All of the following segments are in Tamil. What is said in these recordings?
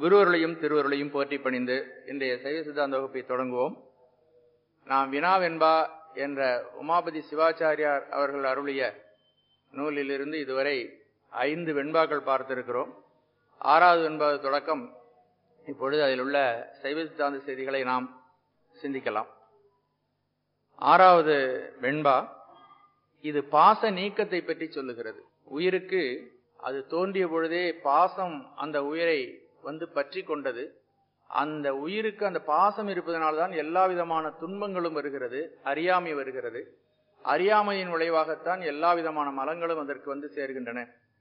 குருவர்களையும் திருவர்களையும் போற்றி பணிந்து இன்றைய சைவ சித்தாந்த வகுப்பை தொடங்குவோம் நாம் வினாவென்பா என்ற உமாபதி சிவாச்சாரியார் அவர்கள் அருளிய நூலிலிருந்து இதுவரை ஐந்து வெண்பாக்கள் பார்த்திருக்கிறோம் ஆறாவது வெண்பாவது தொடக்கம் இப்பொழுது அதில் உள்ள சைவ சித்தாந்த செய்திகளை நாம் சிந்திக்கலாம் ஆறாவது வெண்பா இது பாச நீக்கத்தை பற்றி சொல்லுகிறது உயிருக்கு அது தோன்றிய பொழுதே பாசம் அந்த உயிரை வந்து பற்றி கொண்டது அந்த உயிருக்கு அந்த பாசம் இருப்பதனால்தான் எல்லா விதமான துன்பங்களும் வருகிறது அறியாமை வருகிறது அறியாமையின் விளைவாகத்தான் எல்லா விதமான மலங்களும் அதற்கு வந்து சேர்கின்றன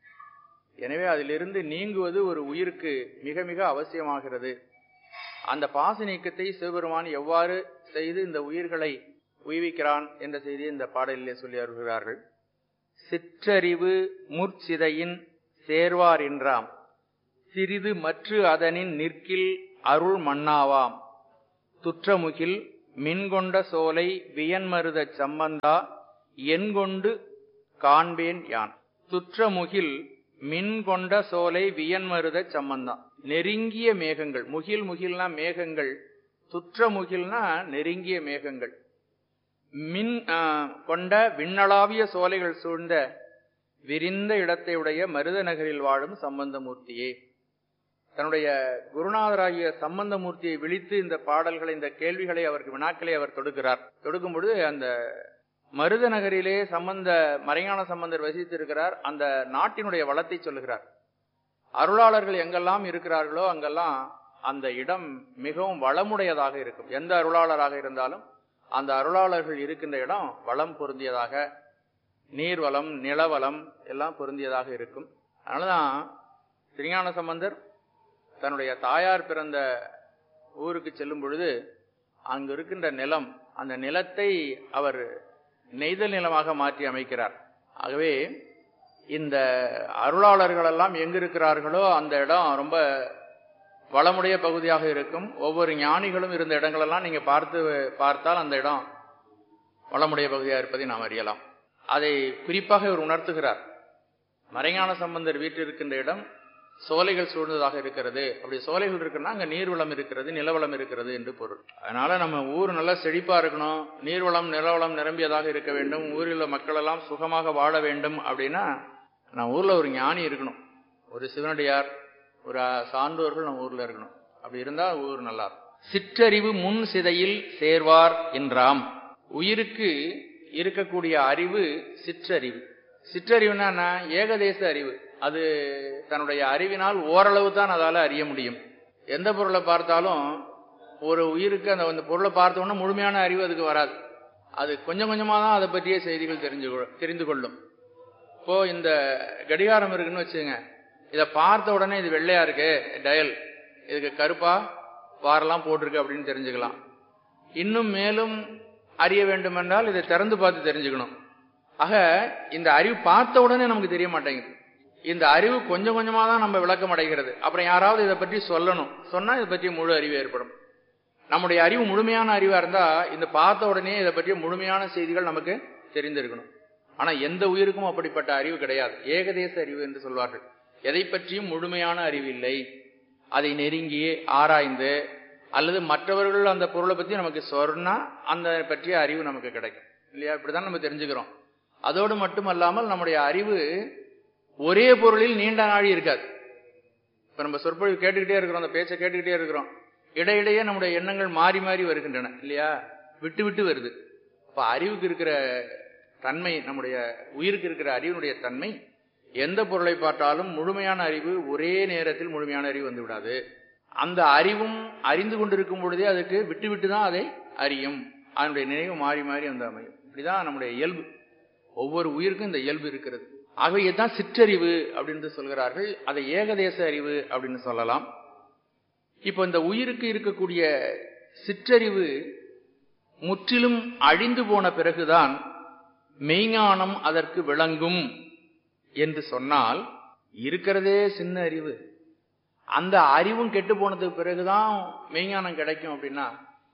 எனவே அதிலிருந்து நீங்குவது ஒரு உயிருக்கு மிக மிக அவசியமாகிறது அந்த பாச நீக்கத்தை சிவபெருமான் எவ்வாறு செய்து இந்த உயிர்களை உய்விக்கிறான் என்ற செய்தியை இந்த பாடலிலே சொல்லி வருகிறார்கள் சிற்றறிவு முற்சிதையின் சேர்வார் என்றாம் சிறிது மற்று அதனின் நிற்கில் அருள் மன்னாவாம் துற்றமுகில் மின்கொண்ட சோலை வியன்மருதச் சம்பந்தா என்கொண்டு காண்பேன் யான் துற்றமுகில் மின்கொண்ட சோலை வியன்மருதச் சம்பந்தா நெருங்கிய மேகங்கள் முகில் முகில்னா மேகங்கள் துற்ற முகில்னா நெருங்கிய மேகங்கள் மின் கொண்ட விண்ணளாவிய சோலைகள் சூழ்ந்த விரிந்த இடத்தை உடைய மருத நகரில் வாழும் சம்பந்தமூர்த்தியே தன்னுடைய குருநாதராகிய சம்பந்தமூர்த்தியை விழித்து இந்த பாடல்களை இந்த கேள்விகளை அவருக்கு வினாக்களை அவர் தொடுக்கிறார் தொடுக்கும் பொழுது அந்த மருத நகரிலே சம்பந்த மறைஞான சம்பந்தர் வசித்திருக்கிறார் அந்த நாட்டினுடைய வளத்தை சொல்லுகிறார் அருளாளர்கள் எங்கெல்லாம் இருக்கிறார்களோ அங்கெல்லாம் அந்த இடம் மிகவும் வளமுடையதாக இருக்கும் எந்த அருளாளராக இருந்தாலும் அந்த அருளாளர்கள் இருக்கின்ற இடம் வளம் பொருந்தியதாக நீர்வளம் நிலவளம் எல்லாம் பொருந்தியதாக இருக்கும் அதனாலதான் திருஞான சம்பந்தர் தன்னுடைய தாயார் பிறந்த ஊருக்கு செல்லும் பொழுது அங்கு இருக்கின்ற நிலம் அந்த நிலத்தை அவர் நெய்தல் நிலமாக மாற்றி அமைக்கிறார் ஆகவே இந்த அருளாளர்கள் எல்லாம் எங்க இருக்கிறார்களோ அந்த இடம் ரொம்ப வளமுடைய பகுதியாக இருக்கும் ஒவ்வொரு ஞானிகளும் இருந்த இடங்களெல்லாம் நீங்க பார்த்து பார்த்தால் அந்த இடம் வளமுடைய பகுதியாக இருப்பதை நாம் அறியலாம் அதை குறிப்பாக இவர் உணர்த்துகிறார் மறைஞான சம்பந்தர் வீட்டில் இருக்கின்ற இடம் சோலைகள் சூழ்ந்ததாக இருக்கிறது அப்படி சோலைகள் இருக்குன்னா அங்க நீர்வளம் இருக்கிறது நிலவளம் இருக்கிறது என்று பொருள் அதனால நம்ம ஊர் நல்லா செழிப்பா இருக்கணும் நீர்வளம் நிலவளம் நிரம்பியதாக இருக்க வேண்டும் ஊரில் உள்ள மக்கள் எல்லாம் சுகமாக வாழ வேண்டும் அப்படின்னா நம்ம ஊர்ல ஒரு ஞானி இருக்கணும் ஒரு சிவனடியார் ஒரு சான்றோர்கள் நம்ம ஊர்ல இருக்கணும் அப்படி இருந்தா ஊர் நல்லா சிற்றறிவு முன் சிதையில் சேர்வார் என்றாம் உயிருக்கு இருக்கக்கூடிய அறிவு சிற்றறிவு சிற்றறிவுனா ஏகதேச அறிவு அது தன்னுடைய அறிவினால் ஓரளவு தான் அதால அறிய முடியும் எந்த பொருளை பார்த்தாலும் ஒரு உயிருக்கு அந்த பொருளை பார்த்தோன்னா முழுமையான அறிவு அதுக்கு வராது அது கொஞ்சம் கொஞ்சமாக தான் அதை பற்றிய செய்திகள் தெரிஞ்சு தெரிந்து கொள்ளும் இப்போ இந்த கடிகாரம் இருக்குன்னு வச்சுங்க இதை பார்த்த உடனே இது வெள்ளையா இருக்கு டயல் இதுக்கு கருப்பா வாரெல்லாம் போட்டிருக்கு அப்படின்னு தெரிஞ்சுக்கலாம் இன்னும் மேலும் அறிய வேண்டும் என்றால் இதை திறந்து பார்த்து தெரிஞ்சுக்கணும் ஆக இந்த அறிவு பார்த்த உடனே நமக்கு தெரிய மாட்டேங்குது இந்த அறிவு கொஞ்சம் கொஞ்சமா தான் நம்ம விளக்கம் அடைகிறது அப்புறம் யாராவது இதை பற்றி சொல்லணும் சொன்னா இதை பற்றி முழு அறிவு ஏற்படும் நம்முடைய அறிவு முழுமையான அறிவா இருந்தா இந்த பார்த்த உடனே இதை பற்றிய முழுமையான செய்திகள் நமக்கு தெரிந்திருக்கணும் ஆனா எந்த உயிருக்கும் அப்படிப்பட்ட அறிவு கிடையாது ஏகதேச அறிவு என்று சொல்வார்கள் எதை பற்றியும் முழுமையான அறிவு இல்லை அதை நெருங்கி ஆராய்ந்து அல்லது மற்றவர்கள் அந்த பொருளை பத்தி நமக்கு சொன்னா அந்த பற்றிய அறிவு நமக்கு கிடைக்கும் இல்லையா இப்படிதான் நம்ம தெரிஞ்சுக்கிறோம் அதோடு மட்டுமல்லாமல் நம்முடைய அறிவு ஒரே பொருளில் நீண்ட நாழி இருக்காது இப்ப நம்ம சொற்பொழிவு கேட்டுக்கிட்டே இருக்கிறோம் அந்த பேச்சை கேட்டுக்கிட்டே இருக்கிறோம் இடையிடையே நம்முடைய எண்ணங்கள் மாறி மாறி வருகின்றன இல்லையா விட்டு விட்டு வருது இப்ப அறிவுக்கு இருக்கிற தன்மை நம்முடைய உயிருக்கு இருக்கிற அறிவினுடைய தன்மை எந்த பொருளை பார்த்தாலும் முழுமையான அறிவு ஒரே நேரத்தில் முழுமையான அறிவு வந்து விடாது அந்த அறிவும் அறிந்து கொண்டிருக்கும் பொழுதே அதுக்கு விட்டு விட்டு தான் அதை அறியும் அதனுடைய நினைவு மாறி மாறி வந்து அமையும் இப்படிதான் நம்முடைய இயல்பு ஒவ்வொரு உயிருக்கும் இந்த இயல்பு இருக்கிறது ஆகவே இதுதான் சிற்றறிவு அப்படின்னு சொல்கிறார்கள் அதை ஏகதேச அறிவு அப்படின்னு சொல்லலாம் இப்போ இந்த உயிருக்கு இருக்கக்கூடிய சிற்றறிவு முற்றிலும் அழிந்து போன பிறகுதான் மெய்ஞானம் அதற்கு விளங்கும் என்று சொன்னால் இருக்கிறதே சின்ன அறிவு அந்த அறிவும் கெட்டு போனதுக்கு பிறகுதான் மெய்ஞானம் கிடைக்கும் அப்படின்னா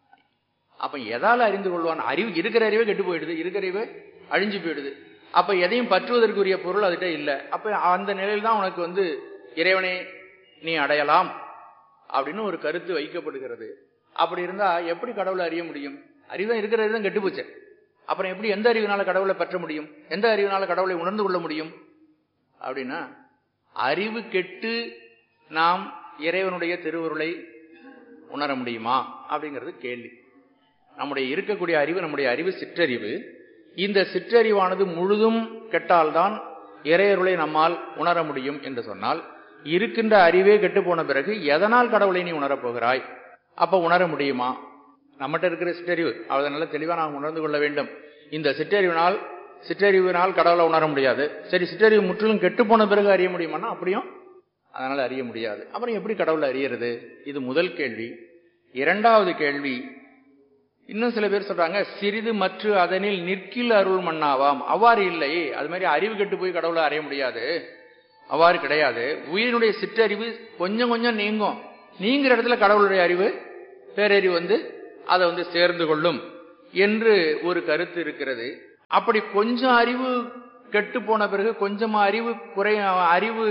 அப்ப எதால அறிந்து கொள்வான் அறிவு இருக்கிற அறிவே கெட்டு போயிடுது இருக்கிற அறிவு அழிஞ்சு போயிடுது அப்ப எதையும் பற்றுவதற்குரிய பொருள் அதுகிட்ட இல்லை அப்ப அந்த நிலையில் தான் உனக்கு வந்து இறைவனை நீ அடையலாம் அப்படின்னு ஒரு கருத்து வைக்கப்படுகிறது அப்படி இருந்தா எப்படி கடவுளை அறிய முடியும் அறிவு இருக்கிறது தான் கெட்டு போச்சு அப்புறம் எப்படி எந்த அறிவினால கடவுளை பெற்ற முடியும் எந்த அறிவினால கடவுளை உணர்ந்து கொள்ள முடியும் அப்படின்னா அறிவு கெட்டு நாம் இறைவனுடைய திருவுருளை உணர முடியுமா அப்படிங்கிறது கேள்வி நம்முடைய இருக்கக்கூடிய அறிவு நம்முடைய அறிவு சிற்றறிவு இந்த சிற்றறிவானது முழுதும் கெட்டால்தான் இறையருளை நம்மால் உணர முடியும் என்று சொன்னால் இருக்கின்ற அறிவே கெட்டு போன பிறகு எதனால் கடவுளை நீ உணரப் போகிறாய் அப்ப உணர முடியுமா நம்மகிட்ட இருக்கிற சிற்றறிவு அதை நல்ல தெளிவா நாம் உணர்ந்து கொள்ள வேண்டும் இந்த சிற்றறிவினால் சிற்றறிவினால் கடவுளை உணர முடியாது சரி சிற்றறிவு முற்றிலும் கெட்டு போன பிறகு அறிய முடியுமானா அப்படியும் அதனால அறிய முடியாது அப்புறம் எப்படி கடவுளை அறியறது இது முதல் கேள்வி இரண்டாவது கேள்வி இன்னும் சில பேர் சொல்றாங்க சிறிது மற்ற அதனில் நிற்கில் அருள் மண்ணாவாம் அவ்வாறு இல்லை அது மாதிரி அறிவு கெட்டு போய் கடவுளை அறிய முடியாது அவ்வாறு கிடையாது உயிரினுடைய சிற்றறிவு கொஞ்சம் கொஞ்சம் நீங்கும் நீங்கிற இடத்துல கடவுளுடைய அறிவு பேரறிவு வந்து அதை வந்து சேர்ந்து கொள்ளும் என்று ஒரு கருத்து இருக்கிறது அப்படி கொஞ்சம் அறிவு கெட்டு போன பிறகு கொஞ்சம் அறிவு குறை அறிவு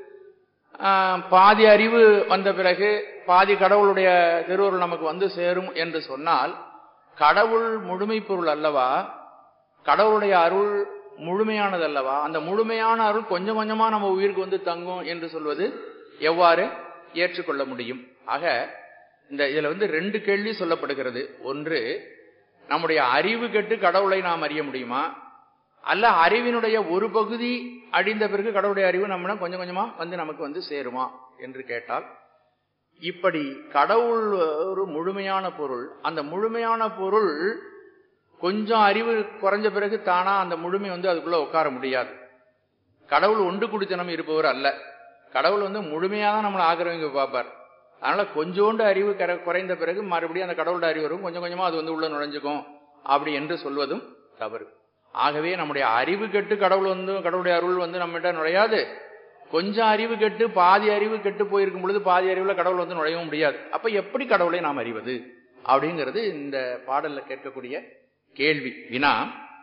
பாதி அறிவு வந்த பிறகு பாதி கடவுளுடைய திருவருள் நமக்கு வந்து சேரும் என்று சொன்னால் கடவுள் முழுமை பொருள் அல்லவா கடவுளுடைய அருள் முழுமையானது அல்லவா அந்த முழுமையான அருள் கொஞ்சம் கொஞ்சமா நம்ம உயிருக்கு வந்து தங்கும் என்று சொல்வது எவ்வாறு ஏற்றுக்கொள்ள முடியும் ஆக இந்த இதுல வந்து ரெண்டு கேள்வி சொல்லப்படுகிறது ஒன்று நம்முடைய அறிவு கெட்டு கடவுளை நாம் அறிய முடியுமா அல்ல அறிவினுடைய ஒரு பகுதி அழிந்த பிறகு கடவுளுடைய அறிவு நம்ம கொஞ்சம் கொஞ்சமா வந்து நமக்கு வந்து சேருமா என்று கேட்டால் இப்படி கடவுள் ஒரு முழுமையான பொருள் அந்த முழுமையான பொருள் கொஞ்சம் அறிவு குறைஞ்ச பிறகு தானா அந்த முழுமை வந்து அதுக்குள்ள உட்கார முடியாது கடவுள் ஒன்று குடித்தனம் இருப்பவர் அல்ல கடவுள் வந்து முழுமையா தான் நம்மளை ஆக்கிரமிக்க பார்ப்பார் அதனால கொஞ்சோண்டு அறிவு குறைந்த பிறகு மறுபடியும் அந்த கடவுளோட அறிவு வரும் கொஞ்சம் கொஞ்சமா அது வந்து உள்ள நுழைஞ்சுக்கும் அப்படி என்று சொல்வதும் தவறு ஆகவே நம்முடைய அறிவு கெட்டு கடவுள் வந்து கடவுளுடைய அருள் வந்து நம்மகிட்ட நுழையாது கொஞ்சம் அறிவு கெட்டு பாதி அறிவு கெட்டு போயிருக்கும் பொழுது பாதி அறிவுல கடவுள் வந்து நுழையவும் முடியாது அப்ப எப்படி கடவுளை நாம் அறிவது அப்படிங்கிறது இந்த பாடல்ல கேட்கக்கூடிய கேள்வி வினா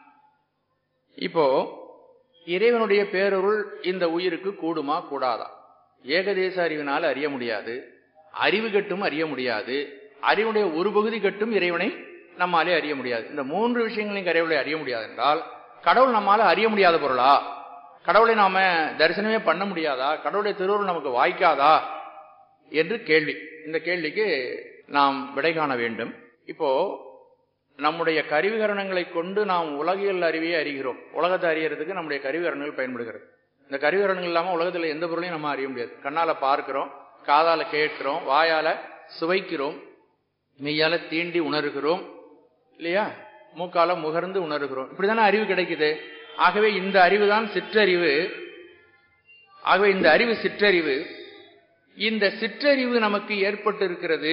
இப்போ இறைவனுடைய பேரருள் இந்த உயிருக்கு கூடுமா கூடாதா ஏகதேச அறிவினால் அறிய முடியாது அறிவு கட்டும் அறிய முடியாது அறிவுடைய ஒரு பகுதி கட்டும் இறைவனை நம்மாலே அறிய முடியாது இந்த மூன்று விஷயங்களையும் கடவுளை அறிய முடியாது என்றால் கடவுள் நம்மால அறிய முடியாத பொருளா கடவுளை நாம தரிசனமே பண்ண முடியாதா கடவுளுடைய திருவுருள் நமக்கு வாய்க்காதா என்று கேள்வி இந்த கேள்விக்கு நாம் விடை காண வேண்டும் இப்போ நம்முடைய கருவிகரணங்களை கொண்டு நாம் உலகியல் அறிவியை அறிகிறோம் உலகத்தை அறியறதுக்கு நம்முடைய கருவிகரணங்கள் பயன்படுகிறது இந்த கருவிகரணங்கள் இல்லாம உலகத்துல எந்த பொருளையும் நம்ம அறிய முடியாது கண்ணால பார்க்கிறோம் காதால கேட்கிறோம் வாயால சுவைக்கிறோம் மெய்யால தீண்டி உணர்கிறோம் இல்லையா மூக்கால முகர்ந்து உணர்கிறோம் இப்படிதானே அறிவு கிடைக்குது ஆகவே இந்த அறிவு தான் சிற்றறிவு ஆகவே இந்த அறிவு சிற்றறிவு இந்த சிற்றறிவு நமக்கு ஏற்பட்டு இருக்கிறது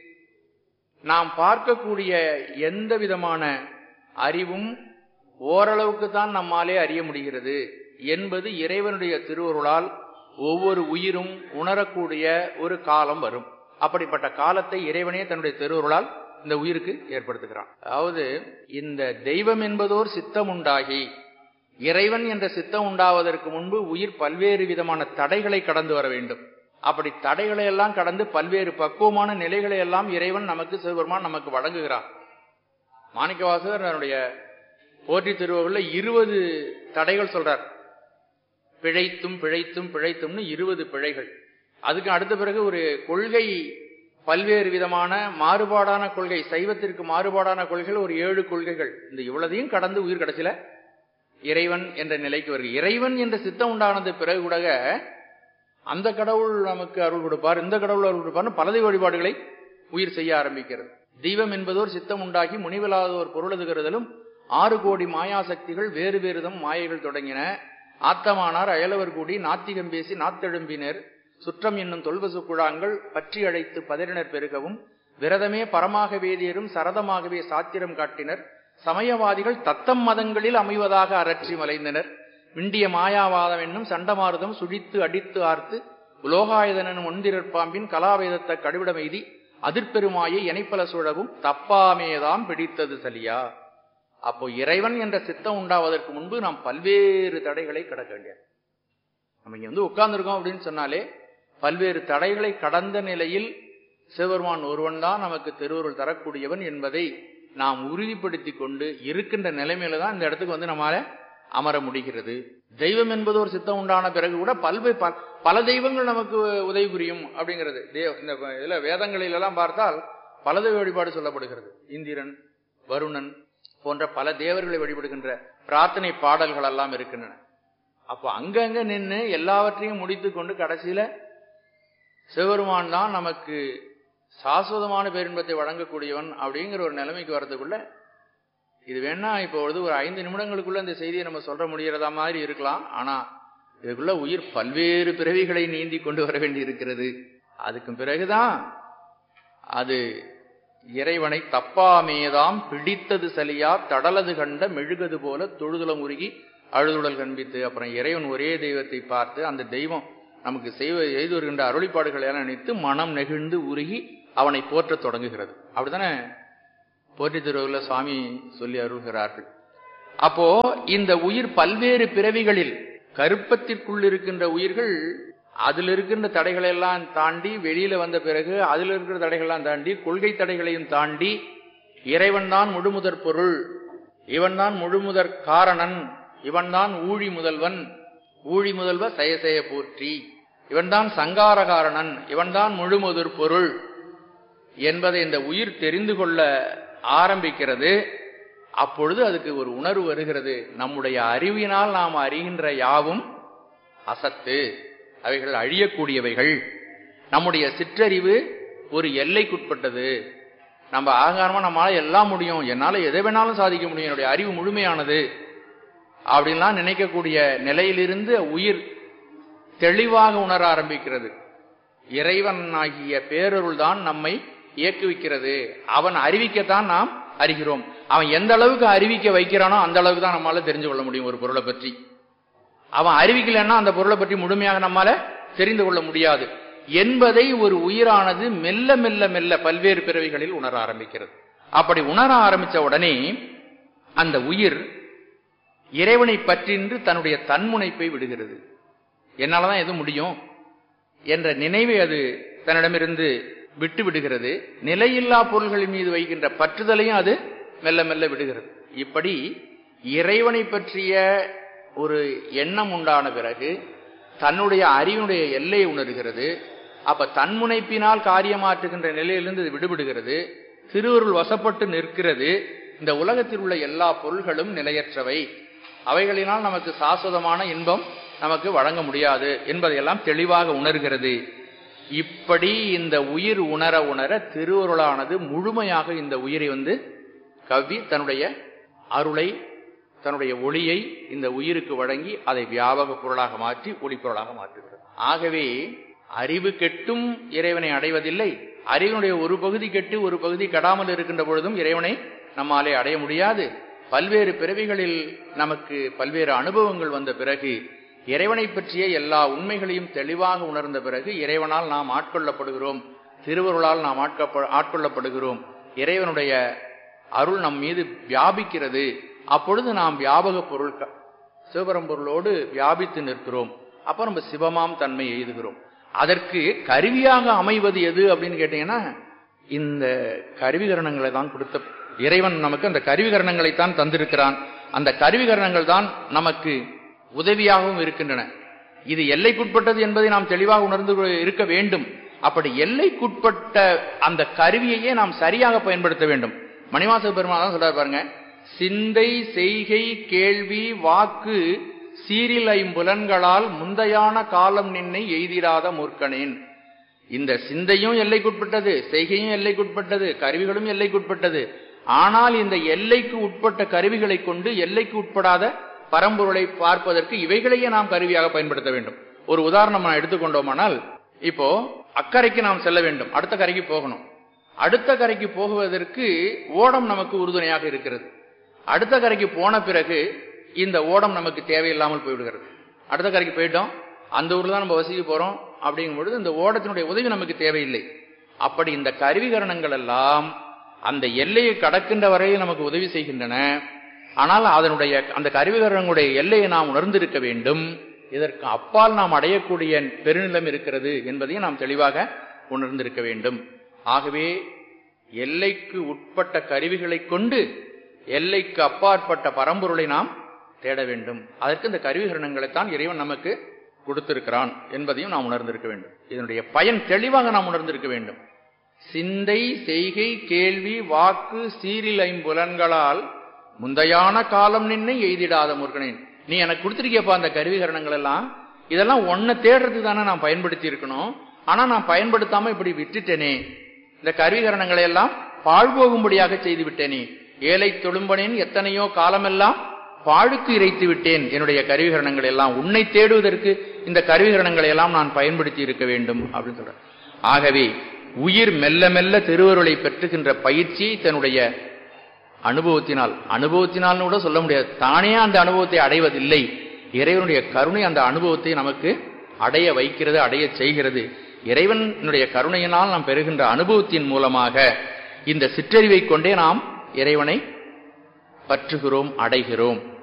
நாம் பார்க்கக்கூடிய எந்த விதமான அறிவும் ஓரளவுக்கு தான் நம்மாலே அறிய முடிகிறது என்பது இறைவனுடைய திருவருளால் ஒவ்வொரு உயிரும் உணரக்கூடிய ஒரு காலம் வரும் அப்படிப்பட்ட காலத்தை இறைவனே தன்னுடைய திருவருளால் இந்த உயிருக்கு ஏற்படுத்துகிறான் அதாவது இந்த தெய்வம் என்பதோர் சித்தம் உண்டாகி இறைவன் என்ற சித்தம் உண்டாவதற்கு முன்பு உயிர் பல்வேறு விதமான தடைகளை கடந்து வர வேண்டும் அப்படி தடைகளை எல்லாம் கடந்து பல்வேறு பக்குவமான நிலைகளை எல்லாம் இறைவன் நமக்கு சிவபெருமான் நமக்கு வழங்குகிறான் மாணிக்கவாசகர் தன்னுடைய போற்றி திருவள்ளுவர்ல இருபது தடைகள் சொல்றார் பிழைத்தும் பிழைத்தும் பிழைத்தும்னு இருபது பிழைகள் அதுக்கு அடுத்த பிறகு ஒரு கொள்கை பல்வேறு விதமான மாறுபாடான கொள்கை சைவத்திற்கு மாறுபாடான கொள்கைகள் ஒரு ஏழு கொள்கைகள் இந்த இவ்வளதையும் கடந்து உயிர் கடைசியில இறைவன் என்ற நிலைக்கு வருகிறது இறைவன் என்ற சித்தம் உண்டானது பிறகு கூட அந்த கடவுள் நமக்கு அருள் கொடுப்பார் இந்த கடவுள் அருள் கொடுப்பார்னு பலதை வழிபாடுகளை உயிர் செய்ய ஆரம்பிக்கிறது தெய்வம் என்பதோர் சித்தம் உண்டாகி முனிவில்லாதோர் பொருளதுகிறதிலும் ஆறு கோடி மாயா சக்திகள் வேறு வேறுதம் மாயைகள் தொடங்கின ஆத்தமானார் அயலவர் கூடி நாத்திகம் பேசி நாத்தெழும்பினர் சுற்றம் என்னும் தொல்வசு குழாங்கள் பற்றி அழைத்து பதிரினர் பெருகவும் விரதமே பரமாக வேதியரும் சரதமாகவே சாத்திரம் காட்டினர் சமயவாதிகள் தத்தம் மதங்களில் அமைவதாக அரற்றி மலைந்தனர் விண்டிய மாயாவாதம் என்னும் சண்டமாருதம் சுழித்து அடித்து ஆர்த்து உலோகாயுதனும் ஒன்றிரற் பாம்பின் கலாவேதத்தை கடுவிடமெய்தி அதிர்பெருமாயை இணைப்பல சுழவும் தப்பாமேதாம் பிடித்தது சலியா அப்போ இறைவன் என்ற சித்தம் உண்டாவதற்கு முன்பு நாம் பல்வேறு தடைகளை கடக்க வேண்டியது நம்ம இங்க வந்து உட்கார்ந்துருக்கோம் அப்படின்னு சொன்னாலே பல்வேறு தடைகளை கடந்த நிலையில் சிவபெருமான் ஒருவன் தான் நமக்கு திருவருள் தரக்கூடியவன் என்பதை நாம் உறுதிப்படுத்தி கொண்டு இருக்கின்ற நிலைமையில தான் இந்த இடத்துக்கு வந்து நம்மால அமர முடிகிறது தெய்வம் என்பது ஒரு சித்தம் உண்டான பிறகு கூட பல்வேறு ப- பல தெய்வங்கள் நமக்கு உதவி புரியும் அப்படிங்கிறது தேவ- இந்த ப- இதுல வேதங்களில் எல்லாம் பார்த்தால் பல தெய்வ வழிபாடு சொல்லப்படுகிறது இந்திரன் வருணன் போன்ற பல தேவர்களை வழிபடுகின்ற பிரார்த்தனை பாடல்கள் எல்லாம் இருக்கின்றன அப்போ அங்கங்க நின்று எல்லாவற்றையும் முடித்து கொண்டு கடைசியில சிவபெருமான் தான் நமக்கு சாஸ்வதமான பேரின்பத்தை வழங்கக்கூடியவன் அப்படிங்கிற ஒரு நிலைமைக்கு வர்றதுக்குள்ள இது வேணா இப்பொழுது ஒரு ஐந்து நிமிடங்களுக்குள்ள இந்த செய்தியை நம்ம சொல்ற முடியறதா மாதிரி இருக்கலாம் ஆனா இதுக்குள்ள உயிர் பல்வேறு பிறவிகளை நீந்தி கொண்டு வர வேண்டி இருக்கிறது அதுக்கு பிறகுதான் அது இறைவனை தப்பாமேதாம் பிடித்தது சலியா தடலது கண்ட மெழுகது போல தொழுதுலம் உருகி அழுதுடல் கண்பித்து அப்புறம் இறைவன் ஒரே தெய்வத்தை பார்த்து அந்த தெய்வம் நமக்கு செய்வ செய்து வருகின்ற அருளிப்பாடுகளை எல்லாம் நினைத்து மனம் நெகிழ்ந்து உருகி அவனை போற்றத் தொடங்குகிறது அப்படித்தானே போற்றி திருவுல சுவாமி சொல்லி அருள்கிறார்கள் அப்போ இந்த உயிர் பல்வேறு பிறவிகளில் கருப்பத்திற்குள் இருக்கின்ற உயிர்கள் அதில் இருக்கின்ற தடைகளை எல்லாம் தாண்டி வெளியில வந்த பிறகு அதில் இருக்கிற தடைகளெல்லாம் தாண்டி கொள்கை தடைகளையும் தாண்டி இறைவன் தான் முழுமுதற் பொருள் இவன் தான் முழுமுதற் காரணன் இவன் தான் ஊழி முதல்வன் ஊழி முதல்வ செயசெய போற்றி இவன் தான் சங்காரகாரணன் இவன் தான் முழுமுதற் பொருள் என்பதை இந்த உயிர் தெரிந்து கொள்ள ஆரம்பிக்கிறது அப்பொழுது அதுக்கு ஒரு உணர்வு வருகிறது நம்முடைய அறிவினால் நாம் அறிகின்ற யாவும் அசத்து அவைகள் அழியக்கூடியவைகள் நம்முடைய சிற்றறிவு ஒரு எல்லைக்குட்பட்டது நம்ம ஆகாரமா நம்மளால எல்லாம் முடியும் என்னால எதை வேணாலும் சாதிக்க முடியும் என்னுடைய அறிவு முழுமையானது அப்படின்லாம் நினைக்கக்கூடிய நிலையிலிருந்து உயிர் தெளிவாக உணர ஆரம்பிக்கிறது இறைவனாகிய பேரருள் தான் நம்மை இயக்குவிக்கிறது அவன் அறிவிக்கத்தான் நாம் அறிகிறோம் அவன் எந்த அளவுக்கு அறிவிக்க வைக்கிறானோ அந்த அளவுக்கு தான் நம்மால தெரிஞ்சு கொள்ள முடியும் ஒரு பொருளை பற்றி அவன் அறிவிக்கலைன்னா அந்த பொருளை பற்றி முழுமையாக நம்மால தெரிந்து கொள்ள முடியாது என்பதை ஒரு உயிரானது மெல்ல மெல்ல மெல்ல பல்வேறு பிறவிகளில் உணர ஆரம்பிக்கிறது அப்படி உணர ஆரம்பிச்ச உடனே அந்த உயிர் இறைவனை பற்றின்று தன்னுடைய தன்முனைப்பை விடுகிறது என்னாலதான் எது முடியும் என்ற நினைவை அது தன்னிடமிருந்து விட்டு விடுகிறது நிலையில்லா பொருள்களின் மீது வைக்கின்ற பற்றுதலையும் அது மெல்ல மெல்ல விடுகிறது இப்படி இறைவனை பற்றிய ஒரு எண்ணம் உண்டான பிறகு தன்னுடைய அறிவினுடைய எல்லையை உணர்கிறது அப்ப தன்முனைப்பினால் காரியமாற்றுகின்ற நிலையிலிருந்து இது விடுபடுகிறது திருவருள் வசப்பட்டு நிற்கிறது இந்த உலகத்தில் உள்ள எல்லா பொருள்களும் நிலையற்றவை அவைகளினால் நமக்கு சாஸ்வதமான இன்பம் நமக்கு வழங்க முடியாது என்பதையெல்லாம் தெளிவாக உணர்கிறது இப்படி இந்த உயிர் உணர உணர திருவருளானது முழுமையாக இந்த உயிரை வந்து கவ்வி தன்னுடைய அருளை தன்னுடைய ஒளியை இந்த உயிருக்கு வழங்கி அதை வியாபக பொருளாக மாற்றி ஒளிப்பொருளாக மாற்றுகிறது ஆகவே அறிவு கெட்டும் இறைவனை அடைவதில்லை அறிவினுடைய ஒரு பகுதி கெட்டு ஒரு பகுதி கெடாமல் இருக்கின்ற பொழுதும் இறைவனை நம்மாலே அடைய முடியாது பல்வேறு பிறவிகளில் நமக்கு பல்வேறு அனுபவங்கள் வந்த பிறகு இறைவனை பற்றிய எல்லா உண்மைகளையும் தெளிவாக உணர்ந்த பிறகு இறைவனால் நாம் ஆட்கொள்ளப்படுகிறோம் திருவருளால் நாம் ஆட்கப்ப- ஆட்கொள்ளப்படுகிறோம் இறைவனுடைய அருள் நம் மீது வியாபிக்கிறது அப்பொழுது நாம் வியாபக பொருள் க- சிவபரம்பொருளோடு வியாபித்து நிற்கிறோம் அப்ப நம்ம சிவமாம் தன்மை எய்துகிறோம் அதற்கு கருவியாக அமைவது எது அப்படின்னு கேட்டீங்கன்னா இந்த கருவிகரணங்களை தான் கொடுத்த இறைவன் நமக்கு அந்த கருவிகரணங்களை தான் தந்திருக்கிறான் அந்த கருவிகரணங்கள் தான் நமக்கு உதவியாகவும் இருக்கின்றன இது எல்லைக்குட்பட்டது என்பதை நாம் தெளிவாக உணர்ந்து கொ- இருக்க வேண்டும் அப்படி எல்லைக்குட்பட்ட அந்த கருவியையே நாம் சரியாக பயன்படுத்த வேண்டும் மணிவாச பெருமாள் தான் சொல்றாரு பாருங்க சிந்தை செய்கை கேள்வி வாக்கு சீரில் ஐம்புலன்களால் முந்தையான காலம் நின்னை எய்திராத மூர்க்கனேன் இந்த சிந்தையும் எல்லைக்குட்பட்டது செய்கையும் எல்லைக்குட்பட்டது கருவிகளும் எல்லைக்குட்பட்டது ஆனால் இந்த எல்லைக்கு உட்பட்ட கருவிகளை கொண்டு எல்லைக்கு உட்படாத பரம்பொருளை பார்ப்பதற்கு இவைகளையே நாம் கருவியாக பயன்படுத்த வேண்டும் ஒரு உதாரணம் நான் எடுத்துக்கொண்டோமானால் இப்போ அக்கறைக்கு நாம் செல்ல வேண்டும் அடுத்த கரைக்கு போகணும் அடுத்த கரைக்கு போகுவதற்கு ஓடம் நமக்கு உறுதுணையாக இருக்கிறது அடுத்த கரைக்கு போன பிறகு இந்த ஓடம் நமக்கு தேவையில்லாமல் போய்விடுகிறது அடுத்த கரைக்கு போயிட்டோம் அந்த ஊர்ல தான் நம்ம வசிக்க போறோம் அப்படிங்கும் பொழுது இந்த ஓடத்தினுடைய உதவி நமக்கு தேவையில்லை அப்படி இந்த கருவிகரணங்கள் எல்லாம் அந்த எல்லையை கடக்கின்ற வரையில் நமக்கு உதவி செய்கின்றன ஆனால் அதனுடைய அந்த கருவிகரணங்களுடைய எல்லையை நாம் உணர்ந்திருக்க வேண்டும் இதற்கு அப்பால் நாம் அடையக்கூடிய பெருநிலம் இருக்கிறது என்பதையும் நாம் தெளிவாக உணர்ந்திருக்க வேண்டும் ஆகவே எல்லைக்கு உட்பட்ட கருவிகளைக் கொண்டு எல்லைக்கு அப்பாற்பட்ட பரம்பொருளை நாம் தேட வேண்டும் அதற்கு இந்த கருவிகரணங்களைத்தான் இறைவன் நமக்கு கொடுத்திருக்கிறான் என்பதையும் நாம் உணர்ந்திருக்க வேண்டும் இதனுடைய பயன் தெளிவாக நாம் உணர்ந்திருக்க வேண்டும் சிந்தை செய்கை கேள்வி வாக்கு சீரில் ஐம்புலன்களால் முந்தையான காலம் நின்று எய்திடாத முருகனேன் நீ எனக்கு கொடுத்திருக்கியப்பா அந்த கருவிகரணங்கள் எல்லாம் இதெல்லாம் ஒன்ன தேடுறதுக்கு தானே நான் பயன்படுத்தி இருக்கணும் ஆனா நான் பயன்படுத்தாம இப்படி விட்டுட்டேனே இந்த கருவிகரணங்களை எல்லாம் பாழ்போகும்படியாக செய்து விட்டேனே ஏழை தொழும்பனேன் எத்தனையோ காலமெல்லாம் பாழுக்கு இறைத்து விட்டேன் என்னுடைய கருவிகரணங்களை எல்லாம் உன்னை தேடுவதற்கு இந்த கருவிகரணங்களை எல்லாம் நான் பயன்படுத்தி இருக்க வேண்டும் அப்படின்னு சொல்ற ஆகவே உயிர் மெல்ல மெல்ல திருவருளை பெற்றுகின்ற பயிற்சி தன்னுடைய அனுபவத்தினால் அனுபவத்தினால் கூட சொல்ல முடியாது தானே அந்த அனுபவத்தை அடைவதில்லை இறைவனுடைய கருணை அந்த அனுபவத்தை நமக்கு அடைய வைக்கிறது அடைய செய்கிறது இறைவனுடைய கருணையினால் நாம் பெறுகின்ற அனுபவத்தின் மூலமாக இந்த சிற்றறிவை கொண்டே நாம் இறைவனை பற்றுகிறோம் அடைகிறோம்